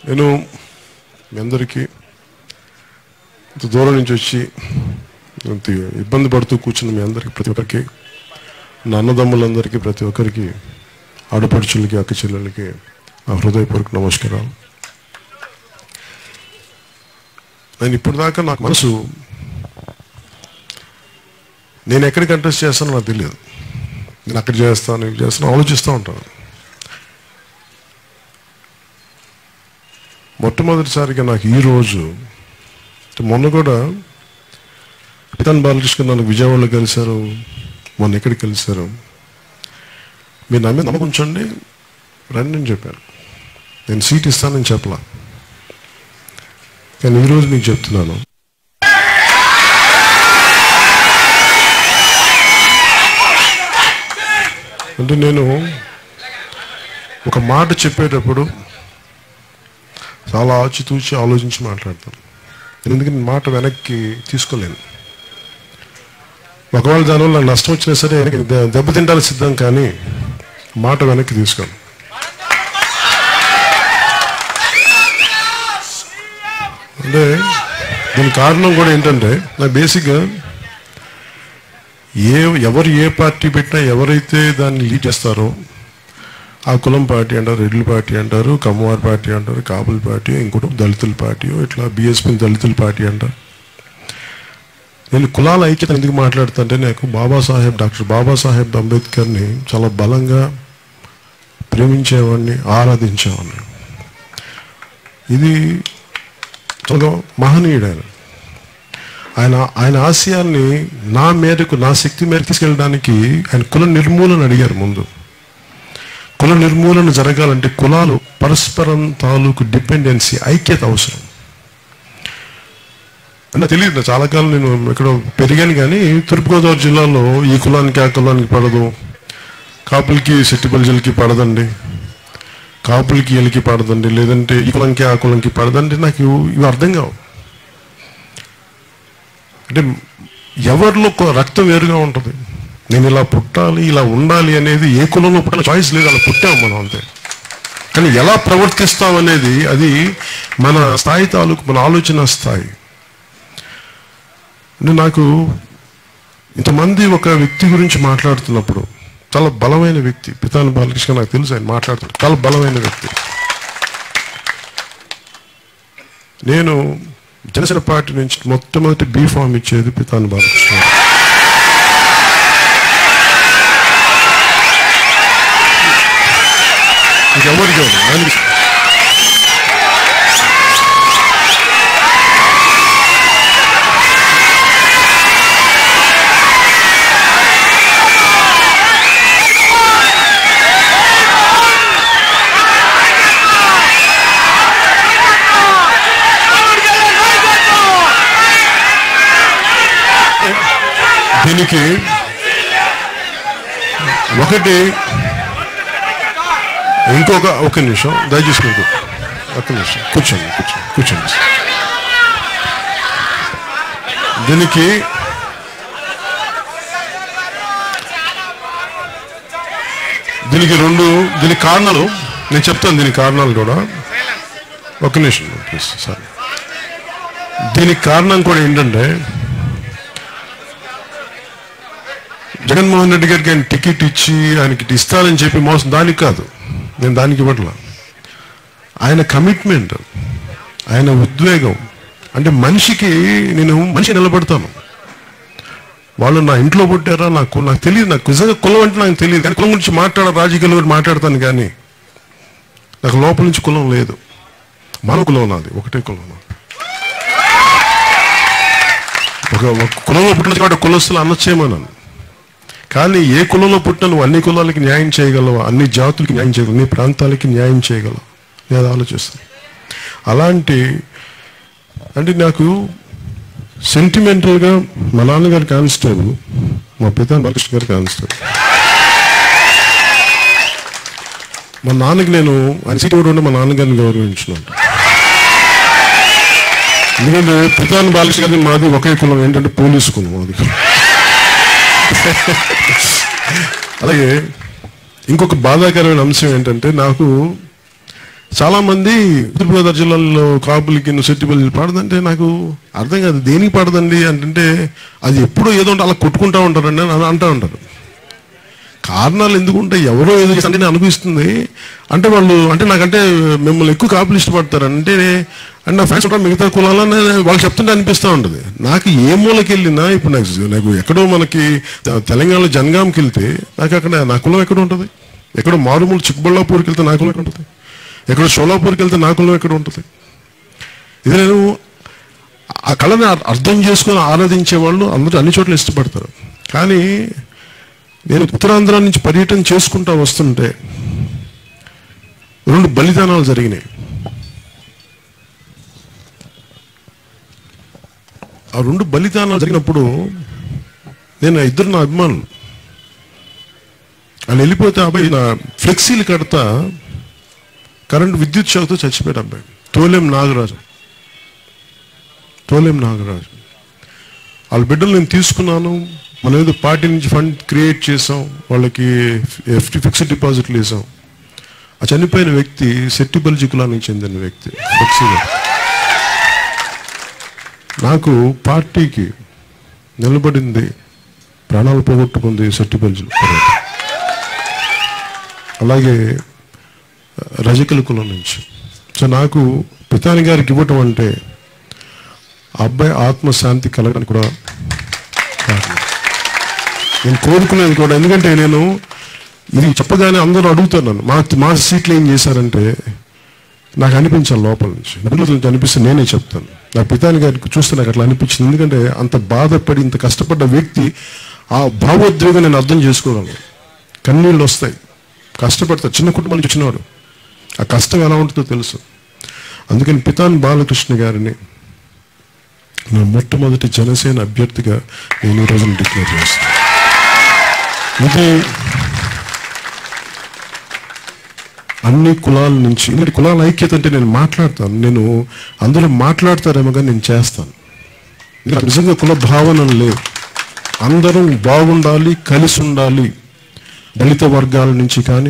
నేను మీ అందరికీ ఇంత దూరం నుంచి వచ్చి ఇంత ఇబ్బంది పడుతూ కూర్చున్న మీ అందరికీ ప్రతి ఒక్కరికి నా అన్నదమ్ములందరికీ ప్రతి ఒక్కరికి ఆడపడుచులకి అక్క చెల్లెలకి నా హృదయపూర్వక నమస్కారాలు నేను ఇప్పుడు దాకా నాకు మనసు నేను ఎక్కడ కంటెస్ట్ చేస్తానో నాకు తెలియదు నేను అక్కడ చేస్తాను ఇది చేస్తాను ఆలోచిస్తూ ఉంటాను మొట్టమొదటిసారిగా నాకు ఈ రోజు మొన్న కూడా పితాన్ బాలకృష్ణ నన్ను విజయవాడలో కలిశారు మొన్న ఎక్కడికి కలిశారు మీరు నా మీద నమ్మకం ఉంచండి రండి అని చెప్పాను నేను సీట్ ఇస్తానని చెప్పలా కానీ ఈరోజు మీకు చెప్తున్నాను అంటే నేను ఒక మాట చెప్పేటప్పుడు చాలా ఆచితూచి ఆలోచించి మాట్లాడతాను ఎందుకంటే మాట వెనక్కి తీసుకోలేను ఒకవేళ దానివల్ల నాకు నష్టం వచ్చినా సరే వెనక్కి దె- దెబ్బతింటానికి సిద్ధం కానీ మాట వెనక్కి తీసుకోను అంటే దీని కారణం కూడా ఏంటంటే నాకు బేసిక్గా ఏ ఎవరు ఏ పార్టీ పెట్టినా ఎవరైతే దాన్ని లీడ్ చేస్తారో ఆ కులం పార్టీ అంటారు రెడ్ల పార్టీ అంటారు కమ్మవారి పార్టీ అంటారు కాపుల పార్టీ ఇంకోటి దళితుల పార్టీ ఇట్లా బీఎస్పీ దళితుల పార్టీ అంటారు నేను కులాల ఐక్యత ఎందుకు మాట్లాడుతుంటే నాకు బాబాసాహెబ్ డాక్టర్ బాబాసాహెబ్ అంబేద్కర్ని చాలా బలంగా ప్రేమించేవాడిని ఆరాధించేవాడిని ఇది చాలా మహనీయుడు ఆయన ఆయన ఆయన ఆశయాల్ని నా మేరకు నా శక్తి మేరకు తీసుకెళ్ళడానికి ఆయన కుల నిర్మూలన అడిగారు ముందు కుల నిర్మూలన జరగాలంటే కులాలు పరస్పరం తాలూకు డిపెండెన్సీ ఐక్యత అవసరం అంటే తెలియదు నాకు చాలా కాలం నేను ఇక్కడ పెరిగాను కానీ తూర్పుగోదావరి జిల్లాలో ఈ కులానికి ఆ కులానికి పడదు కాపులకి సెట్టిబల్జలకి పడదండి కాపులకి వీళ్ళకి పడదండి లేదంటే ఈ కులంకి ఆ కులంకి పడదండి నాకు ఇవి ఇవి అర్థం కావు అంటే ఎవరిలో కొ- రక్తం వేరుగా ఉంటుంది నేను ఇలా పుట్టాలి ఇలా ఉండాలి అనేది ఏ కులంలో పుట్టాలి చాయిస్ లేదు అలా పుట్టాం మనం అంతే కానీ ఎలా ప్రవర్తిస్తాం అనేది అది మన స్థాయి తాలూకు మన ఆలోచన స్థాయి అంటే నాకు ఇంతమంది ఒక వ్యక్తి గురించి మాట్లాడుతున్నప్పుడు చాలా బలమైన వ్యక్తి పితాని బాలకృష్ణ నాకు తెలుసు ఆయన మాట్లాడుతున్నాడు చాలా బలమైన వ్యక్తి నేను జనసేన పార్టీ నుంచి మొట్టమొదటి బీ ఫామ్ ఇచ్చేది పితాని బాలకృష్ణ గారు. ఇంకెవరికి ఇవ్వను. ఆయనకి దీనికి ఒకటి ఇంకొక ఒక నిమిషం దయచేసి మీకు ఒక నిమిషం కూర్చోండి కూర్చోండి కూర్చోండి దీనికి దీనికి రెండు దీనికి కారణాలు నేను చెప్తాను దీనికి కారణాలు కూడా ఒక నిమిషం ప్లీజ్ సార్ దీనికి కారణం కూడా ఏంటంటే జగన్మోహన్ రెడ్డి గారికి ఆయన టికెట్ ఇచ్చి ఆయనకి ఇస్తానని చెప్పి మోసం దానికి కాదు నేను దానికి ఇవ్వట్లా ఆయన కమిట్మెంట్ ఆయన ఉద్వేగం అంటే మనిషికి నేను మనిషి నిలబడతాను వాళ్ళు నా ఇంట్లో పుట్టారా నాకు నాకు తెలియదు నాకు నిజంగా కులం అంటే నాకు తెలియదు కానీ కులం గురించి మాట్లాడ రాజకీయాల గురించి మాట్లాడతాను కానీ నాకు లోపల నుంచి కులం లేదు మన కులం నాది ఒకటే కులం నాది ఒక ఒక కులంలో పుట్టిన కాబట్టి కులస్తులు అనొచ్చేమన్నాను కానీ ఏ కులంలో పుట్టిన నువ్వు అన్ని కులాలకి న్యాయం చేయగలవా అన్ని జాతులకి న్యాయం చేయగలవు అన్ని ప్రాంతాలకి న్యాయం చేయగలవు నేను అది ఆలోచిస్తాను అలాంటి అంటే నాకు సెంటిమెంటల్గా మా నాన్నగారు కానిస్టేబుల్ మా పిత బాలకృష్ణ గారు కానిస్టేబుల్ మా నాన్నకి నేను ఆయన సీట్ కూడా ఉంటే మా నాన్నగారిని గౌరవించినాను ఎందుకంటే పితాని బాలకృష్ణ గారి మాది ఒకే కులం ఏంటంటే పోలీసు కులం మాది అలాగే ఇంకొక బాధాకరమైన అంశం ఏంటంటే నాకు చాలా మంది తూర్పుగోదావరి జిల్లాలో కాపులకి నువ్వు సెట్టిపల్లి పాడదంటే నాకు అర్థం కాదు దేనికి పాడదండి అంటే అది ఎప్పుడో ఏదో ఉంటే అలా కొట్టుకుంటా ఉంటారండి అని అంటా ఉంటారు కారణాలు ఎందుకుంటే ఎవరో ఏదో అంటే అనిపిస్తుంది అంటే వాళ్ళు అంటే నాకంటే మిమ్మల్ని ఎక్కువ కాపులు ఇష్టపడతారు అంటే అంటే నా ఫ్రెండ్స్ కూడా మిగతా కులాలని వాళ్ళు చెప్తుంటే అనిపిస్తూ ఉంటుంది నాకు ఏ మూలకి వెళ్ళినా ఇప్పుడు నాకు నాకు ఎక్కడో మనకి తెలంగాణలో జనగాంకి వెళ్తే నాకు అక్కడ నా కులం ఎక్కడ ఉంటుంది ఎక్కడో మారుమూల చిక్కబళ్ళాపూర్కి వెళ్తే నా కులం ఎక్కడ ఉంటుంది ఎక్కడో షోలాపూర్కి వెళ్తే నా కులం ఎక్కడ ఉంటుంది ఇది నేను ఆ కళని అర్థం చేసుకొని ఆరాధించే వాళ్ళు అందరూ అన్ని చోట్ల ఇష్టపడతారు కానీ నేను ఉత్తరాంధ్ర నుంచి పర్యటన చేసుకుంటా వస్తుంటే రెండు బలిదానాలు జరిగినాయి ఆ రెండు బలిదానాలు జరిగినప్పుడు నేను ఆ ఇద్దరు నా అభిమానులు వాళ్ళు వెళ్ళిపోతే ఆ అబ్బాయి నా ఫ్లెక్సీలు కడతా కరెంట్ విద్యుత్ షాక్తో చచ్చిపోయాడు అబ్బాయి తోలేం నాగరాజు తోలేం నాగరాజు వాళ్ళ బిడ్డలు నేను తీసుకున్నాను మనం ఏదో పార్టీ నుంచి ఫండ్ క్రియేట్ చేసాం వాళ్ళకి ఎఫ్టీ ఫిక్స్డ్ డిపాజిట్లు వేసాం ఆ చనిపోయిన వ్యక్తి సెట్టిబల్ జికులానికి చెందిన వ్యక్తి ఫ్లెక్సీగా నాకు పార్టీకి నిలబడింది ప్రాణాలు పోగొట్టుకుంది సెట్టిబల్ అలాగే రజకల కులం నుంచి సో నాకు పితాని గారికి ఇవ్వటం అంటే ఆ అబ్బాయి ఆత్మశాంతి కలగడానికి కూడా కారణం నేను కోరుకునేది కూడా ఎందుకంటే నేను ఇది చెప్పగానే అందరూ అడుగుతున్నాను మా మా సీట్లు ఏం చేశారంటే నాకు అనిపించాలి లోపల నుంచి నలుగురు నుంచి అనిపిస్తే నేనే చెప్తాను నా పితాని గారికి చూస్తే నాకు అట్లా అనిపించింది ఎందుకంటే అంత బాధపడి ఇంత కష్టపడ్డ వ్యక్తి ఆ భావోద్వేగం నేను అర్థం చేసుకోగలను కన్నీళ్ళు వస్తాయి కష్టపడతారు చిన్న కుటుంబం నుంచి వచ్చినవాడు ఆ కష్టం ఎలా ఉంటుందో తెలుసు అందుకని పితాని బాలకృష్ణ గారిని నా మొట్టమొదటి జనసేన అభ్యర్థిగా నేను ఈ రోజున డిక్లేర్ చేస్తాను ఇది అన్ని కులాల నుంచి ఎందుకంటే కులాల ఐక్యత అంటే నేను మాట్లాడతాను నేను అందరూ మాట్లాడతారేమో కానీ నేను చేస్తాను ఇంకా నిజంగా కుల భావన లేవు అందరం బాగుండాలి కలిసి ఉండాలి దళిత వర్గాల నుంచి కానీ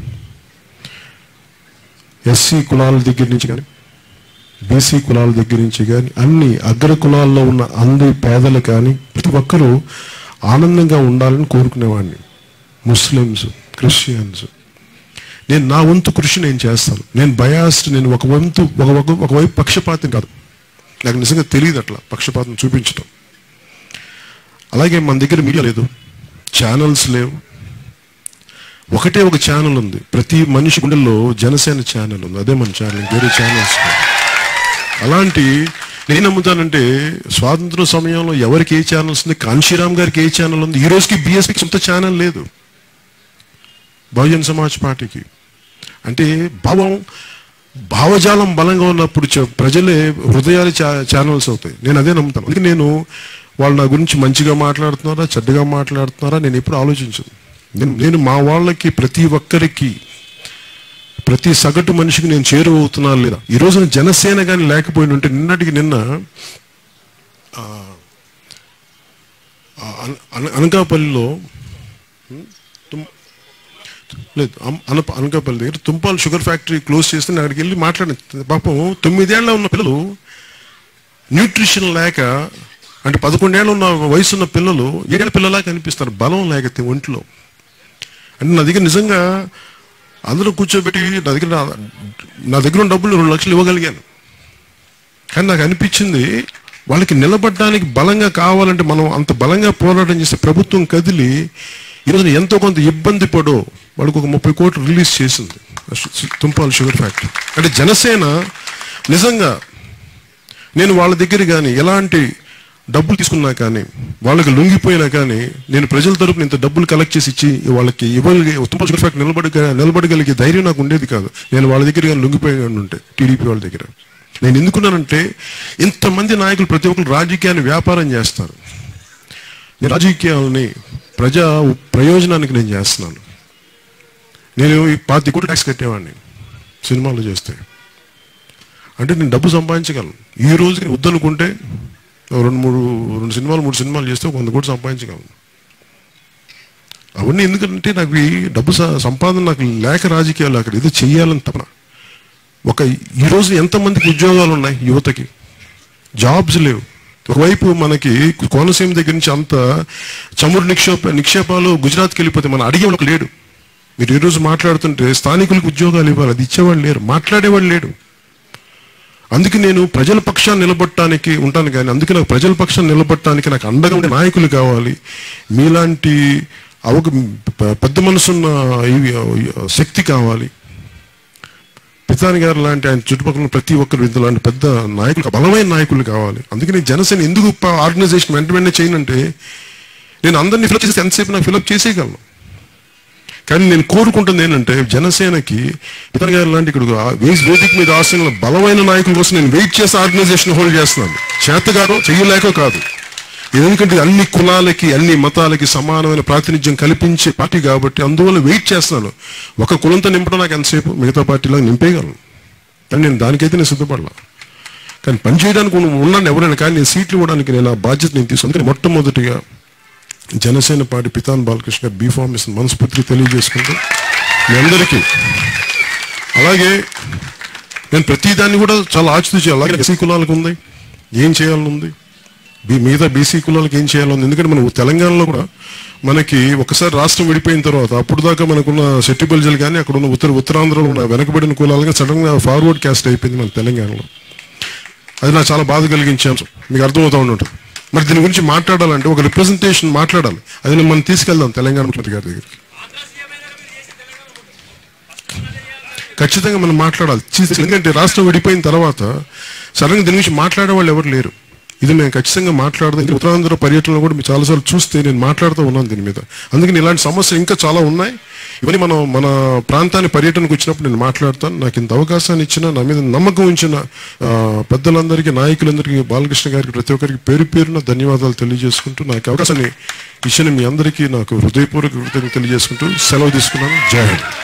ఎస్సీ కులాల దగ్గర నుంచి కానీ బీసీ కులాల దగ్గర నుంచి కానీ అన్ని అగ్ర కులాల్లో ఉన్న అందరి పేదలు కానీ ప్రతి ఒక్కరూ ఆనందంగా ఉండాలని కోరుకునేవాడిని ముస్లిమ్స్ క్రిస్టియన్స్ నేను నా వంతు కృషి నేను చేస్తాను నేను బయాస్డ్ నేను ఒక వంతు ఒక ఒక- ఒకవైపు పక్షపాతం కాదు నాకు నిజంగా తెలియదు అట్లా పక్షపాతం చూపించడం అలాగే మన దగ్గర మీడియా లేదు ఛానల్స్ లేవు ఒకటే ఒక ఛానల్ ఉంది ప్రతి మనిషి గుండెల్లో జనసేన ఛానల్ ఉంది అదే మన ఛానల్ వేరే ఛానల్స్ లేవు. అలాంటి నేను నమ్ముతానంటే స్వాతంత్ర సమయంలో ఎవరికి ఏ ఛానల్స్ ఉంది కాంశీరామ్ గారికి ఏ ఛానల్ ఉంది ఈ రోజుకి బిఎస్పీకి సొంత ఛానల్ లేదు బహుజన్ సమాజ్ పార్టీకి అంటే భావం భావజాలం బలంగా ఉన్నప్పుడు చ- ప్రజలే హృదయాలు ఛా- ఛానల్స్ అవుతాయి నేను అదే నమ్ముతాను అందుకే నేను వాళ్ళు నా గురించి మంచిగా మాట్లాడుతున్నారా చెడ్డగా మాట్లాడుతున్నారా నేను ఎప్పుడు ఆలోచించను నేను నేను మా వాళ్ళకి ప్రతి ఒక్కరికి ప్రతి సగటు మనిషికి నేను చేరువవుతున్నా లేదా ఈ రోజున జనసేన కానీ లేకపోయిన ఉంటే నిన్నటికి నిన్న ఆ, ఆ, అన- అన- అనకాపల్లిలో ఉం, తుమ్- లేదు అం- అనప అనకాపల్లి దగ్గర తుంపాల్ షుగర్ ఫ్యాక్టరీ క్లోజ్ చేస్తే నేను అక్కడికి వెళ్ళి మాట్లాడిన పాపం తొమ్మిదేళ్ల ఉన్న పిల్లలు న్యూట్రిషన్ లేక అంటే పదకొండేళ్ళు ఉన్న వయసు ఉన్న పిల్లలు ఏడేళ్ళ పిల్లలా కనిపిస్తారు బలం లేక తి- ఒంట్లో అంటే నా దగ్గర నిజంగా అందరూ కూర్చోబెట్టి నా దగ్గర నా- నా దగ్గర ఉన్న డబ్బులు రెండు లక్షలు ఇవ్వగలిగాను కానీ నాకు అనిపించింది వాళ్ళకి నిలబడడానికి బలంగా కావాలంటే మనం అంత బలంగా పోరాటం చేస్తే ప్రభుత్వం కదిలి ఈరోజు ఎంతో కొంత ఇబ్బంది పడో వాళ్ళకి ఒక ముప్పై కోట్లు రిలీజ్ చేసింది ఆ షు- తుంపాల షుగర్ ఫ్యాక్టరీ అంటే జనసేన నిజంగా నేను వాళ్ళ దగ్గర కానీ ఎలాంటి డబ్బులు తీసుకున్నా కానీ వాళ్ళకి లొంగిపోయినా కానీ నేను ప్రజల తరపున ఇంత డబ్బులు కలెక్ట్ చేసి ఇచ్చి వాళ్ళకి ఇవ్వగలిగే తుంపల్ షుగర్ ఫ్యాక్టరీ నిలబడి నిలబడగలిగే ధైర్యం నాకు ఉండేది కాదు నేను వాళ్ళ దగ్గర కానీ లొంగిపోయి ఉంటే టీడీపీ వాళ్ళ దగ్గర నేను ఎందుకున్నానంటే ఇంతమంది నాయకులు ప్రతి ఒక్కరు రాజకీయాన్ని వ్యాపారం చేస్తారు ఈ రాజకీయాలని ప్రజా ప్రయోజనానికి నేను చేస్తున్నాను నేను ఈ పాతి కోట్లు ట్యాక్స్ కట్టేవాడిని సినిమాలు చేస్తే అంటే నేను డబ్బు సంపాదించగలను ఈ రోజుకి వద్దనుకుంటే ఓ రెండు మూడు రెండు సినిమాలు మూడు సినిమాలు చేస్తే ఒక వంద కోట్లు సంపాదించగలను అవన్నీ ఎందుకంటే నాకు ఈ డబ్బు స- సంపాదన నాకు లేక రాజకీయాలు అక్కడ ఏదో చెయ్యాలని తపన ఒక ఈరోజు ఎంతమందికి ఉద్యోగాలు ఉన్నాయి యువతకి జాబ్స్ లేవు ఒకవైపు మనకి కోనసీమ దగ్గర నుంచి అంత చమురు నిక్షేప నిక్షేపాలు గుజరాత్కి వెళ్ళిపోతే మనం అడిగేవాళ్ళకి లేడు మీరు ఈరోజు మాట్లాడుతుంటే స్థానికులకు ఉద్యోగాలు ఇవ్వాలి అది ఇచ్చేవాళ్ళు లేరు మాట్లాడేవాళ్ళు లేడు అందుకే నేను ప్రజల పక్షాన్ని నిలబడటానికి ఉంటాను కానీ అందుకే నాకు ప్రజల పక్షాన్ని నిలబడటానికి నాకు అండగా ఉండే నాయకులు కావాలి మీలాంటి అవక ప- పెద్ద మనసున్న ఇవి శక్తి కావాలి పితాని గారు లాంటి ఆయన చుట్టుపక్కల ఉన్న ప్రతి ఒక్కరు ఇలాంటి పెద్ద నాయకులు బలమైన నాయకులు కావాలి అందుకే నేను జనసేన ఎందుకు ఆర్గనైజేషన్ వెంట వెంటనే చేయనంటే నేను అందరినీ ఫిలప్ చేసి ఎంతసేపు నాకు ఫిలప్ చేసేయగలను కానీ నేను కోరుకుంటుంది ఏంటంటే జనసేనకి ఇతర గారు లాంటి ఇక్కడ వేస్ వేదిక మీద ఆశయంలో బలమైన నాయకుల కోసం నేను వెయిట్ చేసి ఆర్గనైజేషన్ హోల్డ్ చేస్తున్నాను చేతగాడో చెయ్యలేకో కాదు ఎందుకంటే అన్ని కులాలకి అన్ని మతాలకి సమానమైన ప్రాతినిధ్యం కల్పించే పార్టీ కాబట్టి అందువల్ల వెయిట్ చేస్తున్నాను ఒక కులంతో నింపడం నాకు ఎంతసేపు మిగతా పార్టీలో నింపేయగలను కానీ నేను దానికైతే నేను సిద్ధపడలా కానీ పని చేయడానికి ఉన్న- ఉన్నాను ఎవరైనా కానీ నేను సీట్లు ఇవ్వడానికి నేను ఆ బాధ్యత నేను తీసుకుని మొట్టమొదటిగా జనసేన పార్టీ పితాన్ బాలకృష్ణ గారు బీఫామ్ ఇస్తున్న మనస్ఫూర్తిగా తెలియజేసుకుంటూ మీ అందరికీ అలాగే నేను ప్రతిదాన్ని కూడా చాలా ఆచితూచి అలాగే ఎస్సీ కులాలకు ఉంది ఏం చేయాలని ఉంది బీ మిగతా బీసీ కులాలకు ఏం చేయాలని ఎందుకంటే మనం తెలంగాణలో కూడా మనకి ఒకసారి రాష్ట్రం విడిపోయిన తర్వాత అప్పుడు దాకా మనకున్న శెట్టి బల్జలు కానీ అక్కడ ఉన్న ఉత్తర ఉత్తరాంధ్రలో ఉన్న వెనకబడిన కులాలుగా సడన్ గా ఫార్వర్డ్ క్యాస్ట్ అయిపోయింది మన తెలంగాణలో అది నాకు చాలా బాధ కలిగించే అంశం మీకు అర్థమవుతా ఉండి ఉంటుంది మరి దీని గురించి మాట్లాడాలంటే ఒక రిప్రజెంటేషన్ మాట్లాడాలి అది నేను మనం తీసుకెళ్దాం తెలంగాణ ముఖ్యమంత్రి గారి దగ్గరికి ఖచ్చితంగా మనం మాట్లాడాలి చీ- ఎందుకంటే రాష్ట్రం విడిపోయిన తర్వాత సడన్గా దీని గురించి మాట్లాడే వాళ్ళు ఎవరు లేరు ఇది మేము ఖచ్చితంగా మాట్లాడదాం ఇది ఉత్తరాంధ్ర పర్యటనలో కూడా మీరు చాలాసార్లు చూస్తే నేను మాట్లాడుతూ ఉన్నాను దీని మీద అందుకని ఇలాంటి సమస్యలు ఇంకా చాలా ఉన్నాయి ఇవన్నీ మనం మన ప్రాంతాన్ని పర్యటనకు వచ్చినప్పుడు నేను మాట్లాడతాను నాకు ఇంత అవకాశాన్ని ఇచ్చిన నా మీద నమ్మకం ఉంచిన ఆ, పెద్దలందరికీ నాయకులందరికీ బాలకృష్ణ గారికి ప్రతి ఒక్కరికి పేరు పేరున ధన్యవాదాలు తెలియజేసుకుంటూ నాకు అవకాశాన్ని ఇచ్చిన మీ అందరికీ నాకు హృదయపూర్వక కృతజ్ఞతలు తెలియజేసుకుంటూ సెలవు తీసుకున్నాను జై హింద్